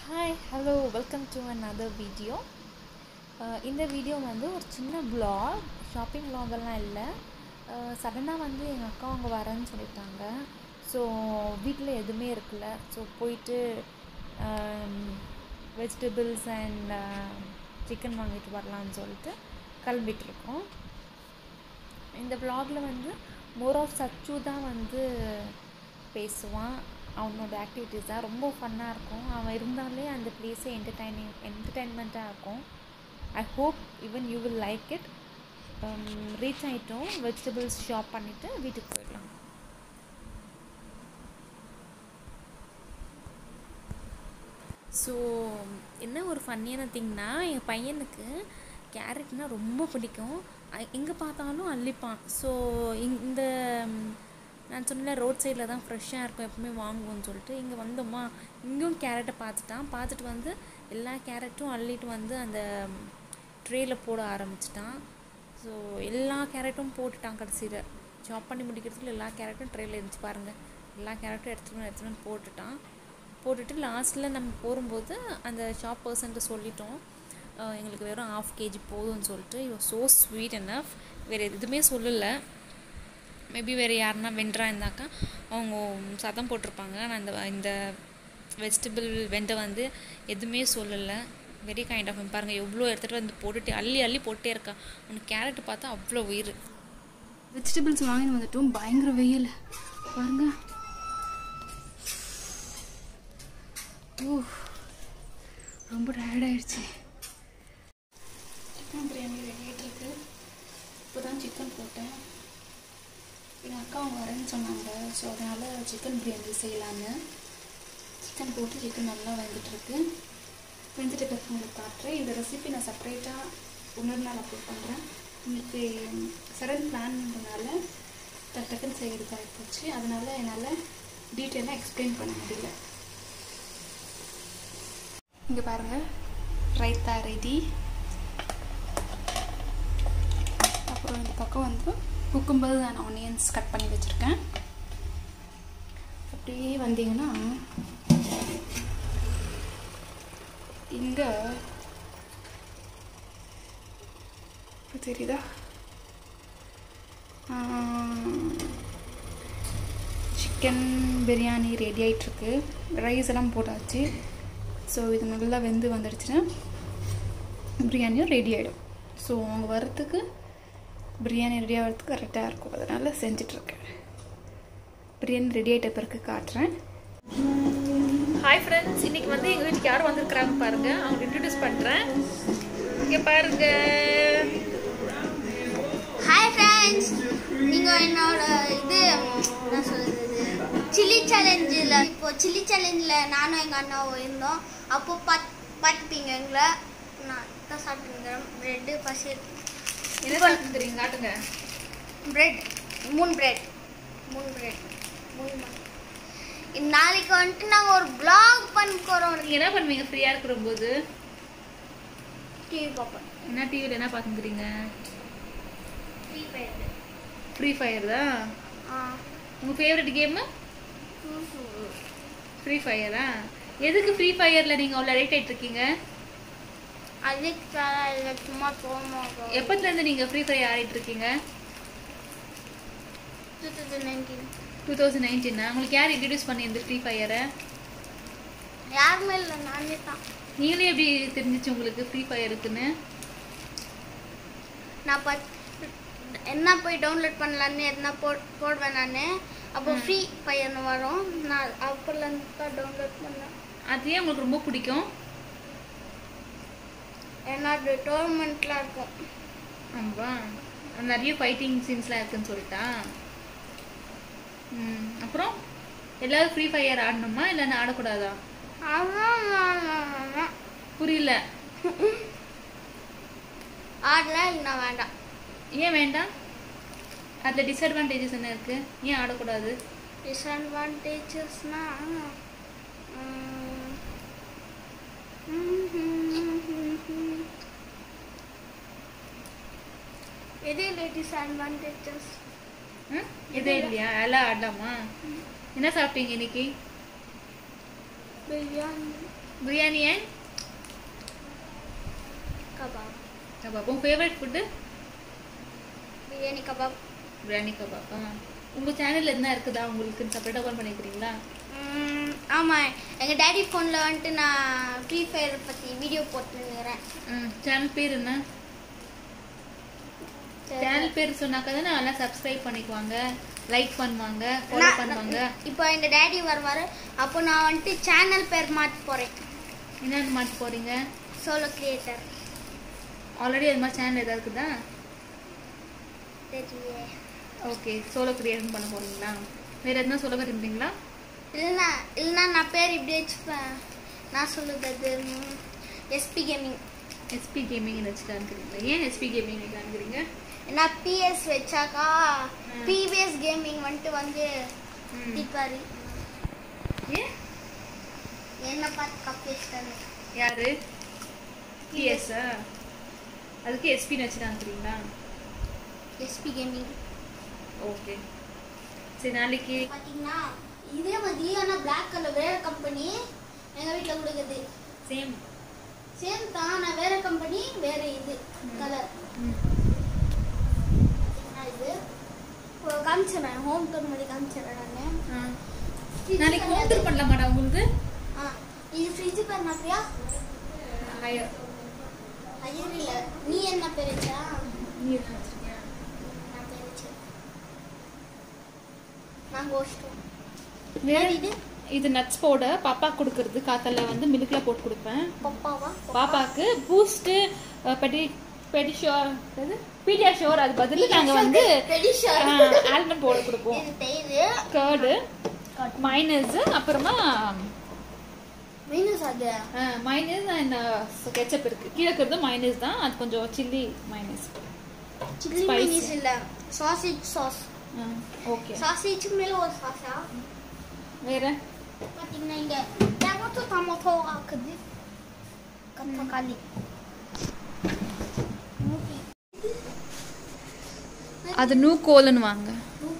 Hi hello welcome to another video இந்த video வந்து ஒரு சின்ன vlog ஷாப்பிங் vlog எல்லாம் இல்லை சடனாக வந்து எங்கள் அக்கா அவங்க வரேன்னு சொல்லிட்டாங்க ஸோ வீட்டில் எதுவுமே இருக்குல்ல ஸோ போயிட்டு வெஜிடபிள்ஸ் அண்ட் சிக்கன் வாங்கிட்டு வரலான்னு சொல்லிட்டு கிளம்பிட்டுருக்கோம் இந்த vlogல வந்து மோர் ஆஃப் சச்சு தான் வந்து பேசுவான் அவனோட ஆக்டிவிட்டீஸ் தான் ரொம்ப ஃபன்னாக இருக்கும் அவன் இருந்தாலே அந்த பிளேஸே என்டர்டைனிங் என்டர்டைன்மெண்ட்டாக இருக்கும் I hope even you will like it reach ஆகிட்டோம் வெஜிடபிள்ஸ் ஷாப் பண்ணிவிட்டு வீட்டுக்கு போயிடலாம் ஸோ என்ன ஒரு ஃபன்னியான திங்னா என் பையனுக்கு கேரட்னால் ரொம்ப பிடிக்கும் எங்கே பார்த்தாலும் அள்ளிப்பான் ஸோ இந்த ம், நான் சொன்ன ரோட் சைடில் தான் ஃப்ரெஷ்ஷாக இருக்கும் எப்பவுமே வாங்குவோம்னு சொல்லிட்டு இங்கே வந்தோமா இங்கேயும் கேரட்டை பார்த்துட்டான் பார்த்துட்டு வந்து எல்லா கேரட்டும் அள்ளிட்டு வந்து அந்த ட்ரேயில் போட ஆரம்பிச்சிட்டான் ஸோ எல்லா கேரட்டும் போட்டுட்டான் கடைசியில் சாப் பண்ணி முடிக்கிறதுக்குள்ள எல்லா கேரட்டும் ட்ரேயில் இருந்துச்சு பாருங்கள் எல்லா கேரட்டும் எடுத்துகிட்டு வந்து எடுத்துகிட்டு வந்து போட்டுட்டான் போட்டுட்டு லாஸ்ட்டில் நம்ம போகும்போது அந்த ஷாப் பர்சன்ட்டு சொல்லிட்டோம் அஹ் எங்களுக்கு வெறும் ஆஃப் கேஜி போதும்னு சொல்லிட்டு இவ ஸோ ஸ்வீட் enough வேறு எதுவுமே சொல்லலை மேபி வேறு யாருன்னா வெண்டரா இருந்தாக்கா அவங்க சத்தம் போட்டிருப்பாங்க ஆனால் இந்த இந்த வெஜிடபிள் வெண்டை வந்து எதுவுமே சொல்லலை வெரி கைண்ட் ஆஃப் பாருங்கள் எவ்வளோ எடுத்துகிட்டு வந்து போட்டுட்டு அள்ளி அள்ளி போட்டே இருக்கா உனக்கு கேரட் பார்த்தா அவ்வளோ உயிர் வெஜிடபிள்ஸ் வாங்கிட்டு வந்துட்டோம் பயங்கர வெயில் பாருங்க ஓ ரொம்ப டயர்ட் ஆயிடுச்சு சிக்கன் பிரியாணி ரெடி ஆகிட்டுருக்கு இப்போ தான் சிக்கன் போட்டேன் எங்கள் அக்கா அவங்க வரேன்னு சொன்னாங்க ஸோ அதனால் சிக்கன் பிரியாணி செய்யலான்னு சிக்கன் போட்டு சிக்கன் நல்லா வெந்துட்டுருக்கு வெந்துட்டு பிறகு உங்களுக்கு காட்டுறேன் இந்த ரெசிபி நான் செப்பரேட்டாக இன்னொரு நாள் அப்லோட் பண்ணுறேன் இன்னைக்கு சடன் பிளான்றனால டக்கு டக்குன்னு செய்கிறதா போச்சு அதனால் என்னால் டீட்டெயிலாக எக்ஸ்பிளைன் பண்ண முடியல இங்கே பாருங்கள் ரைத்தா ரெடி அப்புறம் இந்த பக்கம் வந்து குக்கும்பர் நான் ஆனியன்ஸ் கட் பண்ணி வச்சுருக்கேன் அப்படியே வந்தீங்கன்னா இங்கே இப்போ தெரியுதா சிக்கன் பிரியாணி ரெடி ஆகிட்டுருக்கு ரைஸ் எல்லாம் போட்டாச்சு ஸோ இது நல்லா வெந்து வந்துடுச்சுன்னா பிரியாணியும் ரெடி ஆகிடும் ஸோ அவங்க வர்றதுக்கு பிரியாணி ரெடி ஆகிறதுக்கு கரெக்டாக இருக்கும் அதனால் செஞ்சிட்ருக்கேன் பிரியாணி ரெடி ஆகிட்ட பிறகு காட்டுறேன் ஹாய் ஃப்ரெண்ட்ஸ் இன்னைக்கு வந்து எங்கள் வீட்டுக்கு யார் வந்திருக்கிறாங்க பாருங்க அவங்க இன்ட்ரடியூஸ் பண்ணுறேன் இங்கே பாருங்க ஹாய் ஃப்ரெண்ட்ஸ் நீங்கள் என்னோட இது என்ன சொல்கிறது சில்லி சேலஞ்சில் இப்போ சில்லி சேலஞ்சில் நானும் எங்கள் அண்ணாவும் இருந்தோம் அப்போ பாத் பார்த்துப்பீங்க எங்களை நான் தான் சாப்பிட்டுருக்கிறேன் ப்ரெட்டு பசி என்ன சாப்பிட்டுக்கிறீங்க காட்டுங்க பிரெட் மூணு பிரெட் மூணு பிரெட் மூணு மா- நாளைக்கு வந்துட்டு நாங்கள் ஒரு vlog பண்ண போகிறோம் நீங்கள் என்ன பண்ணுவீங்க ஃப்ரீயாக இருக்கிற போது டிவி பார்ப்போம் என்ன டிவியில் என்ன பார்த்துக்கிறீங்க ஃப்ரீ ஃபயர் ஃப்ரீ ஃபயர் தான் ஆ உங்கள் ஃபேவரட் கேமு ஃப்ரீ ஃபயரா எதுக்கு ஃப்ரீ ஃபயரில் நீங்கள் அவ்வளோ அடிக்ட் ஆகிட்டு இருக்கீங்க அதுக்கு இல்லை சும்மா போகணும் எப்போத்துலேருந்து நீங்கள் ஃப்ரீ ஃபயர் ஆடிட்டு இருக்கீங்க two thousand nineteen two thousand நைன்டீனா உங்களுக்கு யார் இன்ட்ரடியூஸ் பண்ணியிருந்து ஃப்ரீ ஃபயரை யாருமே இல்லை நானே தான் நீங்களே எப்படி தெரிஞ்சிச்சு உங்களுக்கு ஃப்ரீ ஃபயர் இருக்குன்னு நான் பத் என்ன போய் டவுன்லோட் பண்ணலான்னு எதுனா போ போடுவேன் நான் அப்போ ஃப்ரீ பையன் வரும் நான் அப்போலேருந்து தான் டவுன்லோட் பண்ணேன் அது ஏன் உங்களுக்கு ரொம்ப பிடிக்கும் ஏன்னா அது டோர்னமெண்ட்லாம் இருக்கும் ஆமாவா நிறைய ஃபைட்டிங் சீன்ஸ்லாம் இருக்குன்னு சொல்லிட்டா ம் அப்புறம் எல்லாரும் ஃப்ரீ ஃபயர் ஆடணுமா இல்லைன்னா ஆடக்கூடாதா ஆமாம் ஆமாம் ஆமாம் புரியல ஆடலாம் இல்லைனா வேண்டாம் ஏன் வேண்டாம் அதில் டிஸ்அட்வான்டேஜஸ் என்ன இருக்குது ஏன் ஆடக்கூடாது டிஸ்அட்வான்டேஜஸ்னா எது இல்லை டிஸ்அட்வான்டேஜஸ் ம் எதே இல்லையா எல்லாம் ஆடலாமா என்ன சாப்பிட்டீங்க இன்னைக்கு biryani biryani and kebab kebab உங்கள் favourite food biryani kebab biryani kebab ஆ உங்கள் சேனலில் என்ன இருக்குதா உங்களுக்கு செப்பரேட்டாக ஓப்பன் பண்ணிக்கிறீங்களா ம், ஆமா எங்க டாடி ஃபோன்ல வந்துட்டு நான் ஃப்ரீ ஃபயர் பத்தி வீடியோ போட்டுருக்கிறேன் ம் சேனல் பேர் என்ன சேனல் பேர் சொன்னாக்கா தானே எல்லாம் சப்ஸ்கிரைப் பண்ணிக்குவாங்க லைக் பண்ணுவாங்க ஃபாலோ நான்- பண்ணுவாங்க இப்போ எங்க டாடி வருவாரு அப்போ நான் வந்துட்டு சேனல் பேர் மாத்த போறேன் என்னென்னு மாற்றி போகிறீங்க சோலோ கிரியேட்டர் ஆல்ரெடி அது மாதிரி சேனல் ஏதாவது இருக்குதா தெரியல ஓகே சோலோ கிரியேஷன் பண்ண போகிறீங்களா வேறு எதுனா சொல்ல விரும்புறீங்களா இல்லைன்னா இல்லைன்னா நான் பேர் இப்படி வச்சுப்பேன் நான் சொல்லுது அது எஸ்பி கேமிங் எஸ்பி கேமிங் வச்சுட்டாங்கிறீங்களா ஏன் எஸ்பி கேமிங் வைக்கலாங்கிறீங்க நான் பிஎஸ் வச்சாக்கா ம். பிபிஎஸ் கேமிங் வந்துட்டு வந்து ம். திப்பாரு ஏன் என்ன பார்த்து கப்பி வச்சுட்டாரு யாரு பிஎஸ்ஸா அதுக்கு எஸ்பின்னு வச்சுட்டாங்கிறீங்களா எஸ்பி கேமிங் ஓகே சரி நாளைக்கு பார்த்தீங்கன்னா இதே மாதிரி ஆனால் பிளாக் கலர் வேற கம்பெனி எங்கள் வீட்டில் கொடுக்குது சேம் சேம் தான் ஆனால் வேற கம்பெனி வேற இது கலர் இது இப்போ காமிச்சிடுறேன் ஹோம் டூர் மாதிரி காமிச்சிடுறேன் நான் நாளைக்கு ஹோம் டூர் பண்ணலாமாடா உங்களுக்கு ஆ இது ஃப்ரிட்ஜ் பேர் மாத்தியா ஹையர் ஐயோ இல்ல நீ என்ன பேர் வச்சா நீ என்ன வச்சிருக்கியா நான் பேர் வச்சேன் நான் கோஷ்டம் வேற இது இது நட்ஸ் பவுடர் பாப்பா கொடுக்கறது காத்தல வந்து மில்க்ல போட்டு கொடுப்பேன் பப்பாவா பாப்பாக்கு பூஸ்ட் பெடி பெடிஷோர் பீடியா ஷோர் அது பதில் நாங்க வந்து பெடிஷர் ஆல்மண்ட் பவுடர் கொடுப்போம் இது தயிர் கர்டு மைனஸ் அப்புறமா மீனஸ் அது மைனஸ் அண்ட் கெச்சப் இருக்கு கீழே இருக்கிறது மைனஸ் தான் அது கொஞ்சம் chilli mayonnaise chilli Spicy. Mayonnaise இல்ல சாசேஜ் சாஸ் ஓகே சாசேஜ்க்கு மேல ஒரு சாஸா வேற பாத்தீங்கன்னா இங்க டொமேட்டோ டொமேட்டோ ஆக்குது தக்காளி அது நூ கோல்னு வாங்க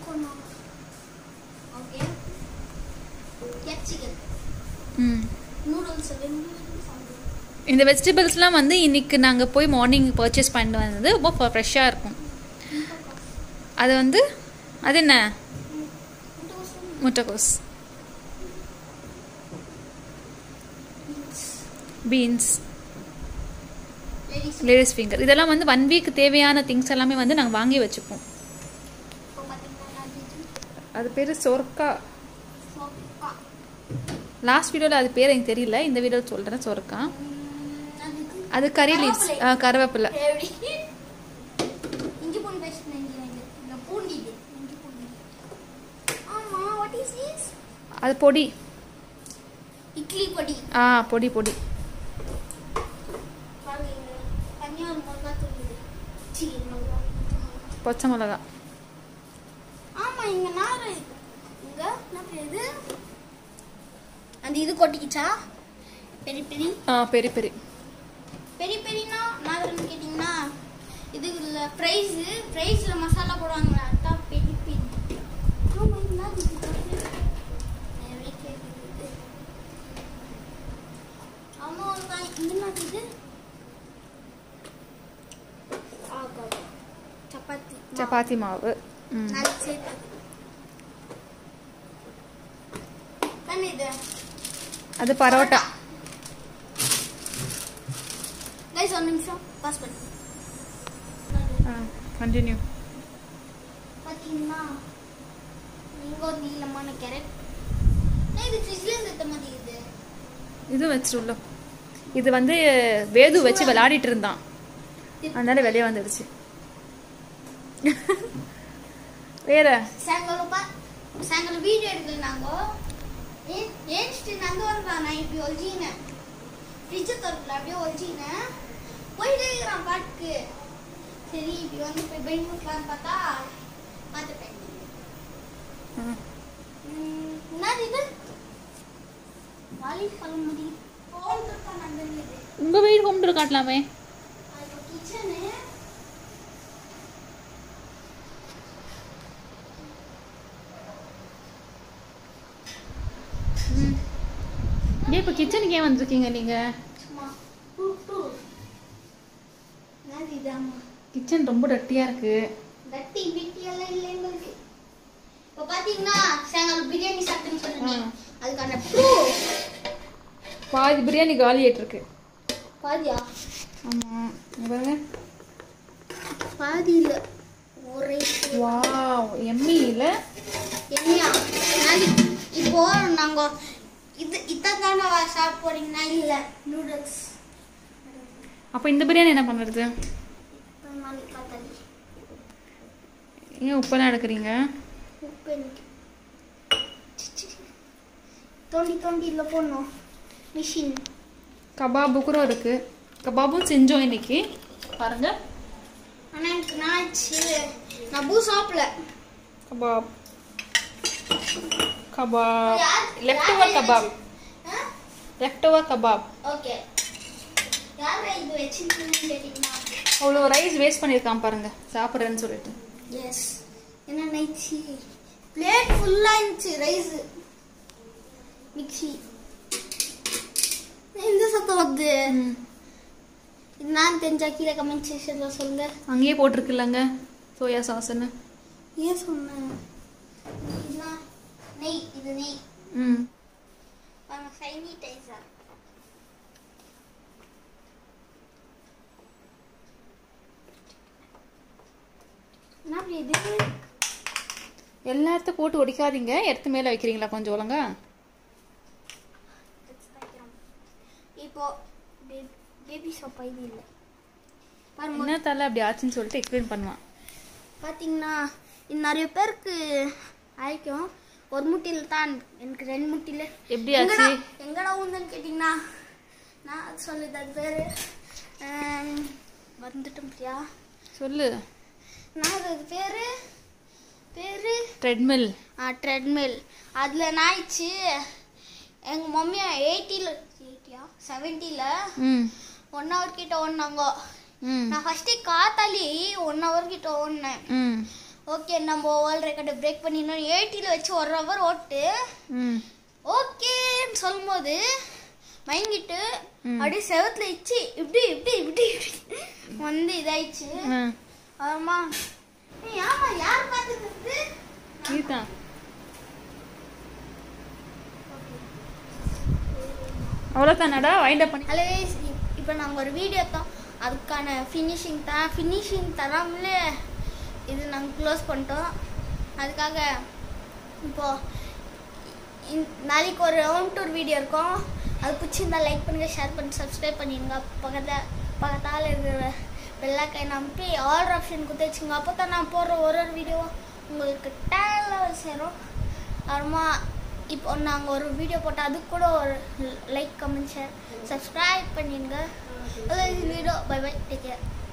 ஓகே கேப்சிகன் ம் நூடுல்ஸ் இந்த வெஜிடபிள்ஸ்லாம் வந்து இன்னைக்கு நாங்கள் போய் மார்னிங் பர்ச்சேஸ் பண்ணிட்டு வந்தது ரொம்ப ஃப்ரெஷ்ஷாக இருக்கும் அது வந்து அது என்ன முட்டைக்கோஸ் பீன்ஸ் லேடிஸ் லேடிஸ் ஃபிங்கர் இதெல்லாம் வந்து ஒன் வீக் தேவையான திங்ஸ் எல்லாமே வந்து நாங்கள் வாங்கி வச்சுப்போம் இப்போ பாத்தீங்கன்னா இது அது பேர் சொர்க்கா சோக்கா லாஸ்ட் வீடியோவில் அது பேர் எனக்கு தெரியல இந்த வீடியோவில் சொல்கிறேன் சொர்க்கா அதுக்கு அது கறி லீவ்ஸ் கருவேப்பிலை எப்படி இஞ்சி பூண்டு பேஸ்ட் இஞ்சி இது இந்த பூண்டு இது இஞ்சி பூண்டு ஆமா வாட் இஸ் திஸ் அது பொடி இட்லி பொடி ஆ பொடி பொடி பாருங்க தனியா ஒரு மிளகா தூள் சி மிளகா பச்சை மிளகா ஆமா இங்க நார் இருக்கு. இங்க என்ன பேர் இது அந்த இது கொட்டிக்கிச்சா பெரி பெரி ஆ பெரி பெரி பெரி பெரினா நாதரன்னு கேட்டிங்கன்னா இது இல்லை ஃப்ரைஸு ஃப்ரைஸில் மசாலா போடுவாங்களா அதான் பெரி பெரி ஆமா என்ன இது நிறைய கேக்குது ஆமா ஒரு காய் இது என்ன இது ஆகா சப்பாத்தி மாவு. சப்பாத்தி மாவு ம் நாலு சேர்த்து தானே இது அது பரோட்டா கைஸ் ஒரு நிமிஷம் பாஸ் பண்ணு ஆ கண்டினியூ பார்த்தீங்கன்னா இங்கே ஒரு நீளமான கேரட் இது ஃப்ரிட்ஜ்லேருந்து எடுத்த மாதிரி இது இது வச்சிருள்ள இது வந்து வேது வச்சு விளையாடிட்டு இருந்தான் அதனால வெளியே வந்துடுச்சு வேற சாயங்காலம் பா சாயங்காலம் வீடியோ எடுக்கல நாங்கள் ஏன் ஏன்ட்டு நாங்கள் வரலாம் நான் இப்படி ஒழிச்சினேன் ஃப்ரிட்ஜை திறக்கல அப்படியே ஒழிச்சினேன் போயிட்டே இருக்கிறான் பாட்டுக்கு சரி இப்படி வந்து போய் பெயின் கொடுக்கலான்னு பார்த்தா பார்த்துட்டேன் ம். ம், என்னது இது வாலிபழம் முடி ஃபோன் இருக்கா நந்தன் இது உங்க வீடு ஹோம் டூர் காட்டலாமே அது கிச்சனு ஏன் இப்போ கிச்சனுக்கு ஏன் வந்திருக்கீங்க நீங்கள் சும்மா டூ டூ என்னது இதாம்மா கிச்சன் ரொம்ப டட்டியாக இருக்குது கட்டி பிட்டி எல்லாம் இல்லை எங்களுக்கு இப்போ பார்த்தீங்கன்னா சாயங்காலம் பிரியாணி சாப்பிட்டுன்னு சொன்னீங்க ஆ. அதுக்கான ப்ரூஃப் பாதி பிரியாணி காலி ஆயிட்டிருக்கு பாதியா ஆமாம் பாருங்க பாதி இல்லை ஒரே வாவ் எம்மி இல்லை என்னையா நாளைக்கு இப்போ நாங்க இது இத்தான் தானே சாப்பிட போறீங்கன்னா இல்லை நூடுல்ஸ் அப்போ இந்த பிரியாணி என்ன பண்ணுறது நாளைக்கு காத்தாடி ஏன் உப்பெல்லாம் எடுக்கிறீங்க உப்பு எனக்கு சி, சி. தோண்டி தோண்டி இல்லை போடணும் மிஷின் கபாபு கூட இருக்குது கபாபும் செஞ்சோம் இன்னைக்கு பாருங்க ஆனால் எனக்கு நாச்சு நான் பூ சாப்பிடல kebab kebab left over kebab left over kebab okay யார் இது வச்சிருக்கீங்கன்னு கேட்டிங்கன்னா அவ்வளோ ரைஸ் வேஸ்ட் பண்ணியிருக்கான் பாருங்க சாப்பிட்றேன்னு சொல்லிட்டு எஸ் என்ன நைச்சி பிளேட் ஃபுல்லாக இருந்துச்சு ரைஸு மிக்ஸி இந்த சத்தம் வருது இது நான் தெரிஞ்சா கீழே கமெண்ட் செக்ஷனில் சொல்லுங்க அங்கேயே போட்டிருக்குல்லங்க சோயா சாஸ்ன்னு ஏன் சொன்னேன் இதுதான் நெய் இது நெய் ம் பாருங்க சானிடைசர் என்ன அப்படி இது எல்லா இடத்தையும் போட்டு ஒடிக்காதீங்க எடுத்து மேலே வைக்கிறீங்களா கொஞ்சம் ஒழுங்கா இப்போ பேபி சோப்பா இது இல்லை பாருங்க என்ன தலை அப்படி ஆச்சுன்னு சொல்லிட்டு எக்ஸ்பிளைன் பண்ணுவான் பார்த்தீங்கன்னா இது நிறைய பேருக்கு அழைக்கும் ஒரு முட்டியில் தான் எனக்கு ரெண்டு முட்டியில் எப்படி ஆச்சு எங்கடா உந்துன்னு கேட்டிங்கன்னா நான் அது சொல்லுது அது பேர் வந்துட்டோம் பிரியா சொல்லு நான் அது பேர் பேர் ட்ரெட்மில் ட்ரெட்மில் அதில் நாயிடுச்சு எங்கள் மம்மி எயிட்டியில் எயிட்டியா செவன்ட்டியில் ம் ஒன் ஹவர் கிட்ட ஓடினாங்க ம் நான் ஃபஸ்ட்டு காத்தாலி ஒன் ஹவர் கிட்ட ஓடினேன் ம் ஓகே நம்ம வேர்ல்ட் ரெக்கார்டை பிரேக் பண்ணிடணும் எயிட்டியில் வச்சு ஒரு ஹவர் ஓட்டு ம் ஓகேன்னு சொல்லும்போது மயங்கிட்டு ம். அப்படியே செவத்துல இச்சு இப்படி இப்படி இப்படி இப்படி வந்து இதாயிடுச்சு ம் ஆமா ஏய், ஆமா யார் பார்த்துக்கிறது இதுதான் அவ்வளோதானடா வைண்ட் அப் பண்ணி ஹலோ இப்போ நாங்கள் ஒரு வீடியோ தான் அதுக்கான ஃபினிஷிங் தான் ஃபினிஷிங் தராமலே இது நாங்கள் க்ளோஸ் பண்ணிட்டோம் அதுக்காக இப்போ இந்- நாளைக்கு ஒரு ஹோம் டூர் வீடியோ இருக்கும் அது பிடிச்சிருந்தா லைக் பண்ணுங்கள் ஷேர் பண்ணி சப்ஸ்கிரைப் பண்ணிடுங்க பக்கத்தில் பக்கத்தால் இருக்கிற பெல்லாக்கை நம்பி ஆல் ஆப்ஷன் கொடுத்து வச்சுங்க அப்போ தான் நான் போடுற ஒரு ஒரு வீடியோ உங்களுக்கு டேலில் சேரும் அப்புறமா இப்போ நாங்கள் ஒரு வீடியோ போட்டால் அதுக்கு கூட ஒரு லைக் கமெண்ட் ஷேர் சப்ஸ்கிரைப் பண்ணிடுங்க video bye bye take care